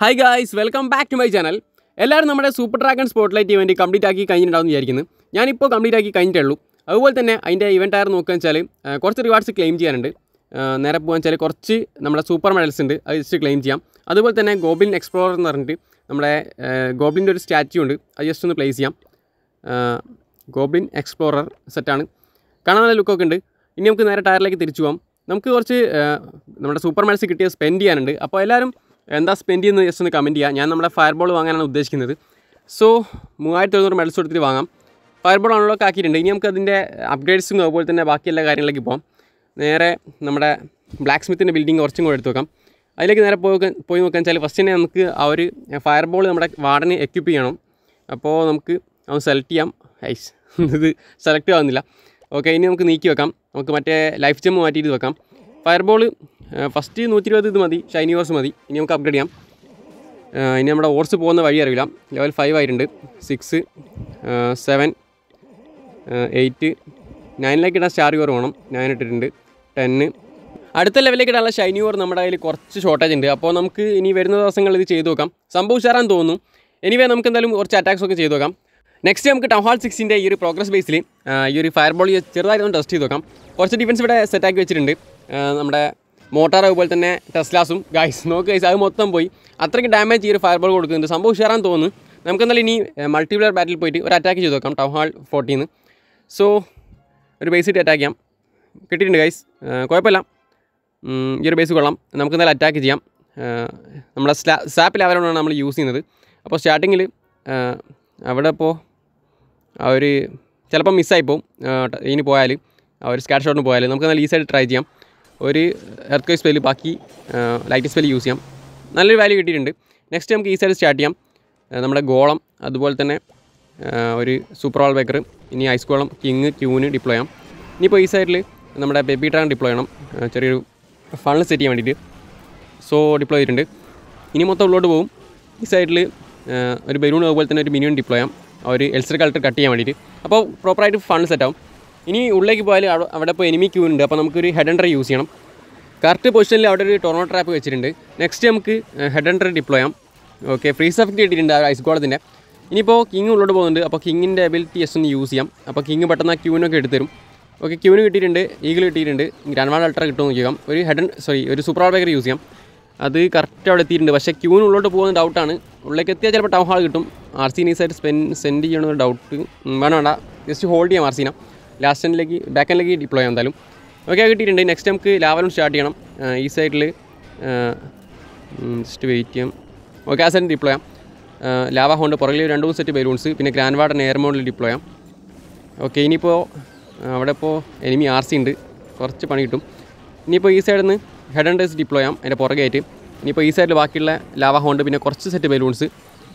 hi guys welcome back to my channel എല്ലാവരും നമ്മുടെ super dragon spotlight event complete ആക്കി കഴിഞ്ഞിട്ടുണ്ടാവും വിചാരിക്കുന്നു ഞാനിപ്പോൾ കംപ്ലീറ്റ് ആക്കി കഴിഞ്ഞിട്ടേ ഉള്ളൂ അതുപോലെ തന്നെ അതിൻ്റെ ഇവൻറ്റ് ആർ നോക്കുക വെച്ചാൽ ആ, കുറച്ച് റിവാർഡ്സ് ക്ലെയിം ചെയ്യാനുണ്ട് ആ, നേരെ പോകാൻ വെച്ചാൽ കുറച്ച് നമ്മുടെ സൂപ്പർ മെഡൽസ് ഉണ്ട് അത് ജസ്റ്റ് ക്ലെയിം ചെയ്യാം അതുപോലെ തന്നെ ഗോബിൻ എക്സ്പ്ലോറർ എന്ന് പറഞ്ഞിട്ട് നമ്മുടെ ഗോബിൻ്റെ ഒരു സ്റ്റാച്യു ഉണ്ട് അത് ജസ്റ്റ് ഒന്ന് പ്ലേസ് ചെയ്യാം ഗോബ്ലിൻ എക്സ്പ്ലോറർ സെറ്റാണ് കാണാൻ നല്ല ലുക്കൊക്കെ ഉണ്ട് ഇനി നമുക്ക് നേരെ ടയറിലേക്ക് തിരിച്ചു പോകാം നമുക്ക് കുറച്ച് ആ, നമ്മുടെ സൂപ്പർ മാൽസ് കിട്ടിയ സ്പെൻഡ് ചെയ്യാനുണ്ട് അപ്പോൾ എല്ലാവരും എന്താ സ്പെൻഡ് ചെയ്യുന്നത് ജസ്റ്റ് ഒന്ന് കമൻറ്റ് ചെയ്യുക ഞാൻ നമ്മുടെ ഫയർ ബോൾ വാങ്ങാനാണ് ഉദ്ദേശിക്കുന്നത് സോ മൂവായിരത്തി എഴുന്നൂറ് മെഡൽസ് കൊടുത്തിട്ട് വാങ്ങാം ഫയർ ബോൾ അൺലോക്ക് ആക്കിയിട്ടുണ്ട് ഇനി നമുക്ക് അതിൻ്റെ അപ്ഗ്രേഡ്സും അതുപോലെ തന്നെ ബാക്കി എല്ലാ കാര്യങ്ങളിലേക്ക് പോകാം നേരെ നമ്മുടെ ബ്ലാക്ക് സ്മിത്തിൻ്റെ ബിൽഡിംഗ് കുറച്ചും കൂടെ എടുത്ത് വെക്കാം അതിലേക്ക് നേരെ പോയി നോക്കാൻ- പോയി നോക്കാൻ വെച്ചാൽ ഫസ്റ്റ് തന്നെ നമുക്ക് ആ ഒരു ഫയർ ബോൾ നമ്മുടെ വാർഡന് എക്യുപ്പ് ചെയ്യണം അപ്പോൾ നമുക്ക് അവൻ സെലക്ട് ചെയ്യാം ഐസ് ഇത് സെലക്ട് ആവുന്നില്ല ഓക്കെ ഇനി നമുക്ക് നീക്കി വെക്കാം നമുക്ക് മറ്റേ ലൈഫ് ജെം മാറ്റിയിട്ട് വെക്കാം ഫയർ ബോൾ ഫസ്റ്റ് നൂറ്റി ഇരുപത് ഇത് മതി ഷൈനി ഓർസ് മതി ഇനി നമുക്ക് അപ്ഗ്രേഡ് ചെയ്യാം ആ, ഇനി നമ്മുടെ ഓർസ് പോകുന്ന വഴി അറിയില്ല ലെവൽ ഫൈവ് ആയിട്ടുണ്ട് സിക്സ് സെവൻ എയ്റ്റ് നയനിലേക്ക് ഇടാൻ സ്റ്റാർ യുവർ വേണം നയൻ ഇട്ടിട്ടുണ്ട് ടെന്ന് അടുത്ത ലെവലിലേക്ക് ഇടാനുള്ള ഷൈനി ഓർ നമ്മുടെ കയ്യിൽ കുറച്ച് ഷോർട്ടേജ് ഉണ്ട് അപ്പോൾ നമുക്ക് ഇനി വരുന്ന ദിവസങ്ങളിൽ ഇത് ചെയ്തു നോക്കാം സംഭവം ഉഷാറാന്ന് തോന്നുന്നു എനിവേ നമുക്ക് എന്തായാലും കുറച്ച് അറ്റാക്സ് ഒക്കെ ചെയ്തു നോക്കാം നെക്സ്റ്റ് നമുക്ക് ടൗൺ ഹാൾ സിക്സിൻ്റെ ഈ ഒരു പ്രോഗ്രസ് ബേസിൽ ഈ ഒരു ഫയർ ബോൾ ചെറുതായിട്ട് ഒന്ന് ടെസ്റ്റ് ചെയ്ത് നോക്കാം കുറച്ച് ഡിഫൻസ് ഇവിടെ സെറ്റാക്കി വെച്ചിട്ടുണ്ട് ആ, നമ്മുടെ മോട്ടാർ അതുപോലെ തന്നെ ടെസ്ലാസും ഗൈസ് നോക്ക് ഗൈസ് അത് മൊത്തം പോയി അത്രയ്ക്ക് ഡാമേജ് ഈ ഒരു ഫയർ ബോൾ കൊടുക്കുന്നുണ്ട് സംഭവം ഉഷാറാന്ന് തോന്നുന്നു നമുക്ക് എന്തായാലും ഇനി മൾട്ടിപ്ലെയർ ബാറ്റിൽ പോയിട്ട് ഒരു അറ്റാക്ക് ചെയ്ത് നോക്കാം ടൗൺ ഹാൾ ഫോർട്ടീന്ന് സോ ഒരു ബേസിട്ട് അറ്റാക്ക് ചെയ്യാം കിട്ടിയിട്ടുണ്ട് ഗൈസ് കുഴപ്പമില്ല ഉം, ഈ ഒരു ബേസ് കൊള്ളാം നമുക്ക് എന്തായാലും അറ്റാക്ക് ചെയ്യാം ആ, നമ്മുടെ സ്ലാ സാപ്പ് ലെവലാണ് നമ്മൾ യൂസ് ചെയ്യുന്നത് അപ്പോൾ സ്റ്റാർട്ടിങ്ങിൽ അവിടെ ഇപ്പോൾ ആ ഒരു ചിലപ്പോൾ മിസ്സായി പോകും ഇനി പോയാൽ ആ ഒരു സ്കാറ്റ് ഷോട്ടിന് പോയാൽ നമുക്ക് നല്ല ഈസിയായിട്ട് ട്രൈ ചെയ്യാം ഒരു എർത്ത് കൈ സ്പെല്ല് ബാക്കി ലൈറ്റ് സ്പെല്ല് യൂസ് ചെയ്യാം നല്ലൊരു വാല്യൂ കിട്ടിയിട്ടുണ്ട് നെക്സ്റ്റ് നമുക്ക് ഈസിയായിട്ട് സ്റ്റാർട്ട് ചെയ്യാം ആ, നമ്മുടെ ഗോളം അതുപോലെ തന്നെ ആ, ഒരു സൂപ്പർ ഓൾ ബേക്കർ ഇനി ice golem king queen deploy ചെയ്യാം ഇനിയിപ്പോൾ ഈ സൈഡിൽ നമ്മുടെ ബേബി ട്രാൻ ഡിപ്ലോയ് ചെയ്യണം ആ, ചെറിയൊരു ഫണ്ട് സെറ്റ് ചെയ്യാൻ വേണ്ടിയിട്ട് സോ ഡിപ്ലോയ് ചെയ്തിട്ടുണ്ട് ഇനി മൊത്തം ഉള്ളോട്ട് പോകും ഈ സൈഡിൽ ഒരു ബലൂൺ അതുപോലെ തന്നെ ഒരു മിനിമം ഡിപ്ലോയ് ചെയ്യാം ആ ഒരു എൽസർ കളക്ടർ കട്ട് ചെയ്യാൻ വേണ്ടിയിട്ട് അപ്പോൾ പ്രോപ്പറായിട്ട് ഫണ്ട് സെറ്റ് ആവും ഇനി ഉള്ളിലേക്ക് പോയാൽ അവിടെ അവിടെ ഇപ്പോൾ എനിമി ക്യൂ ഉണ്ട് അപ്പോൾ നമുക്കൊരു ഹെഡ് അണ്ടർ യൂസ് ചെയ്യണം കറക്റ്റ് പൊസിഷനിൽ അവിടെ ഒരു ടൊർണോ ട്രാപ്പ് വെച്ചിട്ടുണ്ട് നെക്സ്റ്റ് നമുക്ക് ഹെഡ് അണ്ടർ ഡിപ്ലോയ് ചെയ്യാം ഓക്കെ ഫ്രീസ് എഫക്റ്റ് കിട്ടിയിട്ടുണ്ട് ആ ഐസ് ഗോളത്തിൻ്റെ ഇനിയിപ്പോൾ കിങ് ഉള്ളോട്ട് പോകുന്നുണ്ട് അപ്പോൾ കിങ്ങിൻ്റെ എബിലിറ്റി ജസ്റ്റ് ഒന്ന് യൂസ് ചെയ്യാം അപ്പോൾ കിങ് പെട്ടെന്ന് ആ ക്യൂവിനൊക്കെ എടുത്ത് തരും ഓക്കെ ക്യൂവിന് കിട്ടിയിട്ടുണ്ട് ഈഗിൾ കിട്ടിയിട്ടുണ്ട് ഗ്രാൻഡ് വാൾ അൾട്ര കിട്ടുമെന്ന് നോക്കിയാൽ ഒരു ഹെഡ് സോറി ഒരു സൂപ്പർ ആൾ ബേക്കർ യൂസ് ചെയ്യാം അത് കറക്റ്റ് അവിടെ എത്തിയിട്ടുണ്ട് പക്ഷേ ക്യൂവിന് ഉള്ളോട്ട് പോകുന്ന ഡൗട്ടാണ് ഉള്ളിലേക്ക് എത്തിയാൽ ചിലപ്പോൾ ടൗൺ ഹാൾ കിട്ടും ആർ സി നൈസായിട്ട് സ്പെൻ സെൻഡ് ചെയ്യണമെന്ന് ഡൗട്ട് വേണം വേണ്ട ജസ്റ്റ് ഹോൾഡ് ചെയ്യാം ആർ സീന ലാസ്റ്റ് എൻഡിലേക്ക് ബാക്ക് എൻഡിലേക്ക് ഡിപ്ലോയ് ചെയ്യാം എന്തായാലും ഓക്കെ കിട്ടിയിട്ടുണ്ട് നെക്സ്റ്റ് നമുക്ക് ലാവലും സ്റ്റാർട്ട് ചെയ്യണം ആ, ഈ സൈഡിൽ ജസ്റ്റ് വെയിറ്റ് ചെയ്യാം ഓക്കെ ആ സൈഡിൽ ഡിപ്ലോയ് ചെയ്യാം ലാവ ഹോണ്ട് പുറകിൽ രണ്ട് മൂന്ന് സെറ്റ് ബലൂൺസ് പിന്നെ ഗ്രാൻഡ് വാർഡൻ എയർ മോഡിൽ ഡിപ്ലോയ് ചെയ്യാം ഓക്കെ ഇനിയിപ്പോൾ അവിടെ ഇപ്പോൾ എനിമി ആർ സി ഉണ്ട് കുറച്ച് പണി കിട്ടും ഇനിയിപ്പോൾ ഈ സൈഡിൽ നിന്ന് ഹെഡ് ആൻഡ് ഡേസ് ഡിപ്ലോയ് ചെയ്യാം അതിൻ്റെ പുറകെയായിട്ട് ഇനിയിപ്പോൾ ഈ സൈഡിൽ ബാക്കിയുള്ള ലാവ ഹോണ്ട് പിന്നെ കുറച്ച് സെറ്റ് ബലൂൺസ്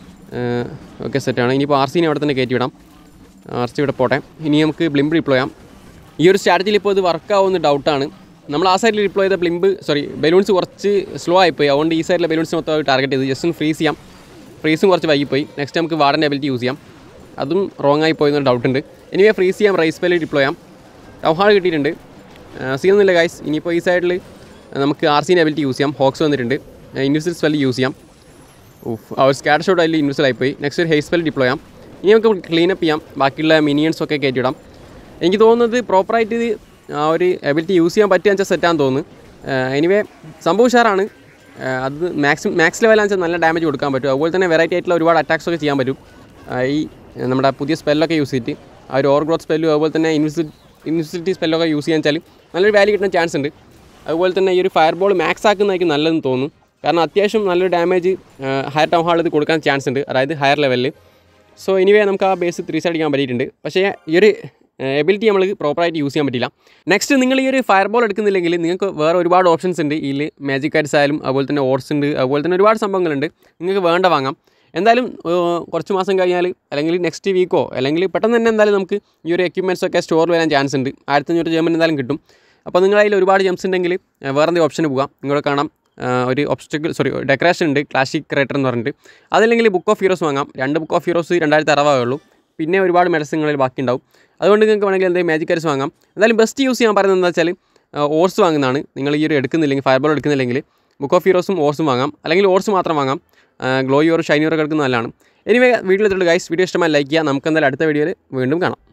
ഓക്കെ സെറ്റാണ് ഇനിയിപ്പോൾ ആർ സിനെ അവിടെ തന്നെ കയറ്റി വിടാം ആർ സി ഇവിടെ പോട്ടെ ഇനി നമുക്ക് ബ്ലിംബ് ഡിപ്ലോയ് ചെയ്യാം ഈ ഒരു സ്ട്രാറ്റജിയിൽ ഇപ്പോൾ ഇത് വർക്ക് ആവുമെന്ന് ഡൗട്ടാണ് നമ്മൾ ആ സൈഡിൽ ഡിപ്ലോയ് ചെയ്ത ബ്ലിംബ് സോറി ബലൂൺസ് കുറച്ച് സ്ലോ ആയിപ്പോയി അതുകൊണ്ട് ഈ സൈഡിലെ ബലൂൺസ് മൊത്തം ടാർഗറ്റ് ചെയ്ത് ജസ്റ്റ് ഒന്ന് ഫ്രീസ് ചെയ്യാം ഫ്രീസും കുറച്ച് വൈകിപ്പോയി നെക്സ്റ്റ് നമുക്ക് വാർഡൻ്റെ എബിലിറ്റി യൂസ് ചെയ്യാം അതും റോങ് ആയി പോയെന്ന് ഡൗട്ട് ഉണ്ട് ഇനിവേ ഫ്രീസ് ചെയ്യാം റൈസ് പേല് ഡിപ്ലോയ് ചെയ്യാം ടൗൺ ഹാൾ കിട്ടിയിട്ടുണ്ട് സീനൊന്നുമില്ല ഗൈസ് ഇനിയിപ്പോൾ ഈ സൈഡിൽ നമുക്ക് ആർ സിൻ്റെ എബിലിറ്റി യൂസ് ചെയ്യാം ഹോക്സ് വന്നിട്ടുണ്ട് ഇൻവിസിൽ സ്പെല്ല് യൂസ് ചെയ്യാം ഉഫ് ആ ഒരു സ്കാഡ് ഷോട്ട് അതിൽ ഇൻവിസിൽ ആയിപ്പോയി നെക്സ്റ്റ് ഒരു ഹെയർ സ്പെൽ ഡിപ്ലോയ് ചെയ്യാം ഇനി നമുക്ക് ക്ലീനപ്പ് ചെയ്യാം ബാക്കിയുള്ള മിനിയൻസ് ഒക്കെ കയറ്റിവിടാം എനിക്ക് തോന്നുന്നത് പ്രോപ്പറായിട്ട് ഇത് ആ ഒരു എബിലിറ്റി യൂസ് ചെയ്യാൻ പറ്റുക വെച്ചാൽ സെറ്റാന്ന് തോന്നുന്നു എനിവേ സംഭവം ഉഷാറാണ് ആ, അത് മാക്സിമം മാക്സ് ലെവലാണെന്ന് വെച്ചാൽ നല്ല ഡാമേജ് കൊടുക്കാൻ പറ്റും അതുപോലെ തന്നെ വെറൈറ്റി ആയിട്ടുള്ള ഒരുപാട് അറ്റാക്സ് ഒക്കെ ചെയ്യാൻ പറ്റും ആ, ഈ നമ്മുടെ പുതിയ സ്പെല്ലൊക്കെ യൂസ് ചെയ്തിട്ട് ആ ഒരു ഓവർ ഗ്രോത്ത് സ്പെല്ലും അതുപോലെ തന്നെ ഇൻവിസി ഇൻവിസിലിറ്റി സ്പെല്ലൊക്കെ യൂസ് ചെയ്യാൻ വെച്ചാൽ നല്ലൊരു വാല്യൂ കിട്ടുന്ന ചാൻസ് ഉണ്ട് അതുപോലെ തന്നെ ഈ ഒരു ഫയർ ബോൾ മാക്സ് ആക്കുന്നതായിരിക്കും നല്ലതെന്ന് തോന്നുന്നു കാരണം അത്യാവശ്യം നല്ലൊരു ഡാമേജ് ഹയർ ടൗൺ ഹാളിൽ ഇത് കൊടുക്കാൻ ചാൻസ് ഉണ്ട് അതായത് ഹയർ ലെവലിൽ സോ എനിവേ നമുക്ക് ആ ബേസ് ത്രീ സൈഡ് അടിക്കാൻ പറ്റിയിട്ടുണ്ട് പക്ഷേ ഈ ഒരു എബിലിറ്റി നമ്മൾ പ്രോപ്പറായിട്ട് യൂസ് ചെയ്യാൻ പറ്റില്ല നെക്സ്റ്റ് നിങ്ങൾ ഈ ഒരു ഫയർ ബോൾ എടുക്കുന്നില്ലെങ്കിൽ നിങ്ങൾക്ക് വേറെ ഒരുപാട് ഓപ്ഷൻസ് ഉണ്ട് ഇതിൽ മാജിക് കാർഡ്സ് ആയാലും അതുപോലെ തന്നെ ഓർസ് ഉണ്ട് അതുപോലെ തന്നെ ഒരുപാട് സംഭവങ്ങളുണ്ട് നിങ്ങൾക്ക് വേണ്ട വാങ്ങാം എന്തായാലും ഏഹ്, കുറച്ച് മാസം കഴിഞ്ഞാൽ അല്ലെങ്കിൽ നെക്സ്റ്റ് വീക്കോ അല്ലെങ്കിൽ പെട്ടെന്ന് തന്നെ എന്തായാലും നമുക്ക് ഈ ഒരു എക്യുപ്മെൻറ്റ്സ് ഒക്കെ സ്റ്റോറിൽ വരാൻ ചാൻസ് ഉണ്ട് ആയിരത്തഞ്ഞൂറ് ജെമ്മിന് എന്തായാലും കിട്ടും അപ്പോൾ നിങ്ങൾ അതിൽ ഒരുപാട് ജെംസ് ഉണ്ടെങ്കിൽ ഏഹ്, വേറെ എന്തെങ്കിലും ഓപ്ഷന് പോകാം നിങ്ങൾ കാണാം ആഹ്, ഒരു ഒബ്സ്റ്റക്കിൾ സോറി ഡെക്കറേഷൻ ഉണ്ട് ക്ലാസിക് ക്രേറ്റർ എന്ന് പറഞ്ഞിട്ട് അതല്ലെങ്കിൽ ബുക്ക് ഓഫ് ഹീറോസ് വാങ്ങാം രണ്ട് ബുക്ക് ഓഫ് ഹീറോസ് രണ്ടായിരത്തി അറുപതേ ഉള്ളൂ പിന്നെ ഒരുപാട് മെഡിസിനുകളിൽ ബാക്കി ഉണ്ടാവും അതുകൊണ്ട് നിങ്ങൾക്ക് വേണമെങ്കിൽ എന്തെങ്കിലും മാജിക് കാർഡ്സ് വാങ്ങാം എന്തായാലും ബെസ്റ്റ് യൂസ് ചെയ്യാൻ പറയുന്നത് എന്താ വെച്ചാൽ ഓർസ് വാങ്ങുന്നതാണ് നിങ്ങൾ ഈ ഒരു എടുക്കുന്നില്ലെങ്കിൽ ഫയർ ബോൾ എടുക്കുന്നില്ലെങ്കിൽ ബുക്ക് ഓഫ് ഹീറോസും ഓർസും വാങ്ങാം അല്ലെങ്കിൽ ഓർസ് മാത്രം വാങ്ങാം ഗ്ലോയോർ ഷൈനിയോർ കിടക്കുന്ന നല്ലതാണ് എനിവേ വീട്ടിലെത്തുള്ളൂ ഗൈസ് വീഡിയോ ഇഷ്ടമായി ലൈക്ക് ചെയ്യുക നമുക്ക് എന്തായാലും അടുത്ത വീഡിയോയിൽ വീണ്ടും കാണാം